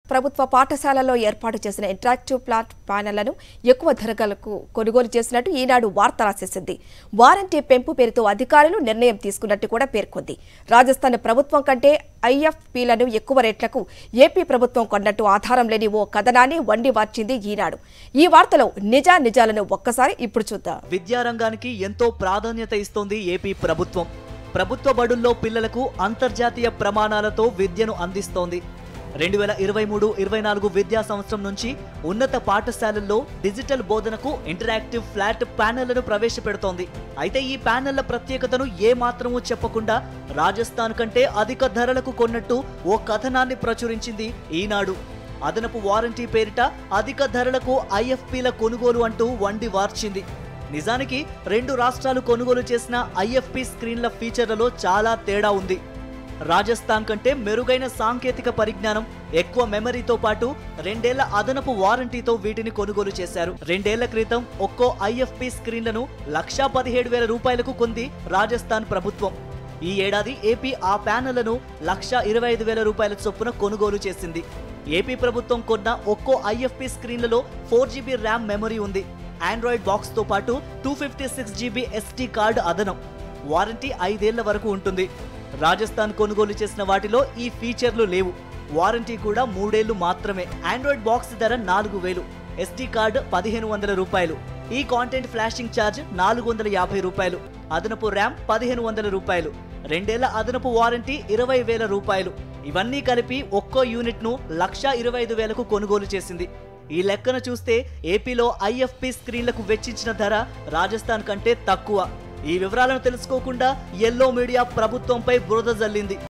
ప్రభుత్వ పాఠశాలల్లో ఏర్పాటు చేసిన ఇంటరాక్టివ్ ప్లాట్ ప్యానెళ్లను ఎక్కువ ధరలకు కొనుగోలు చేసినట్టు ఈనాడు వార్త రాసేసింది వారంటీ పెంపు పేరుతో అధికారులు నిర్ణయం తీసుకున్నట్టు కూడా పేర్కొంది రాజస్థాన్ ప్రభుత్వం కంటే ఐఎఫ్పీలను ఎక్కువ రేట్లకు ఏపీ ప్రభుత్వం కొన్నట్టు ఆధారం లేని ఓ కథనాన్ని వండి వార్చింది ఈనాడు ఈ వార్తలో నిజా నిజాలను ఒక్కసారి ఇప్పుడు చూద్దాం విద్యారంగానికి ఎంతో ప్రాధాన్యత ఇస్తోంది ఏపీ ప్రభుత్వం ప్రభుత్వ బడుల్లో పిల్లలకు అంతర్జాతీయ ప్రమాణాలతో విద్యను అందిస్తోంది రెండు వేల ఇరవై మూడు ఇరవై నాలుగు విద్యా సంవత్సరం నుంచి ఉన్నత పాఠశాలల్లో డిజిటల్ బోధనకు ఇంటరాక్టివ్ ఫ్లాట్ ప్యానెళ్లను ప్రవేశపెడుతోంది అయితే ఈ ప్యానెళ్ల ప్రత్యేకతను ఏ మాత్రమూ చెప్పకుండా రాజస్థాన్ కంటే అధిక ధరలకు కొన్నట్టు ఓ కథనాన్ని ప్రచురించింది ఈనాడు అదనపు వారంటీ పేరిట అధిక ధరలకు ఐఎఫ్పీల కొనుగోలు అంటూ వండి వార్చింది నిజానికి రెండు రాష్ట్రాలు కొనుగోలు చేసిన ఐఎఫ్పి స్క్రీన్ల ఫీచర్లలో చాలా తేడా ఉంది రాజస్థాన్ కంటే మెరుగైన సాంకేతిక పరిజ్ఞానం ఎక్కువ మెమరీతో పాటు రెండేళ్ల అదనపు వారంటీతో వీటిని కొనుగోలు చేశారు రెండేళ్ల క్రితం ఒక్కో ఐఎఫ్పి స్క్రీన్లను లక్షా పదిహేడు వేల రూపాయలకు కొంది రాజస్థాన్ ప్రభుత్వం ఈ ఏడాది ఏపీ ఆ ప్యానెళ్లను లక్ష ఇరవై ఐదు వేల రూపాయల చొప్పున కొనుగోలు చేసింది ఏపీ ప్రభుత్వం కొన్న ఒక్కో ఐఎఫ్పి స్క్రీన్లలో ఫోర్ జీబీ ర్యామ్ మెమరీ ఉంది ఆండ్రాయిడ్ బాక్స్ తో పాటు two fifty six GB SD card అదనం వారంటీ ఐదేళ్ల వరకు ఉంటుంది రాజస్థాన్ కొనుగోలు చేసిన వాటిలో ఈ ఫీచర్లు లేవు వారంటీ కూడా మూడేళ్లు మాత్రమే ఆండ్రాయిడ్ బాక్స్ ధర నాలుగు వేలు ఎస్టీ కార్డు పదిహేను వందల రూపాయలు ఈ కాంటెంట్ ఫ్లాషింగ్ ఛార్జ్ నాలుగు వందల యాభై రూపాయలు అదనపు ర్యామ్ పదిహేను వందల రూపాయలు రెండేళ్ల అదనపు వారంటీ ఇరవై వేల రూపాయలు ఇవన్నీ కలిపి ఒక్కో యూనిట్ ను లక్ష ఇరవై ఐదు వేలకు కొనుగోలు చేసింది ఈ లెక్కన చూస్తే ఏపీలో ఐఎఫ్పి స్క్రీన్లకు వెచ్చించిన ధర రాజస్థాన్ కంటే తక్కువ ఈ వివరాలను తెలుసుకోకుండా ఎల్లో మీడియా ప్రభుత్వంపై బురద జల్లింది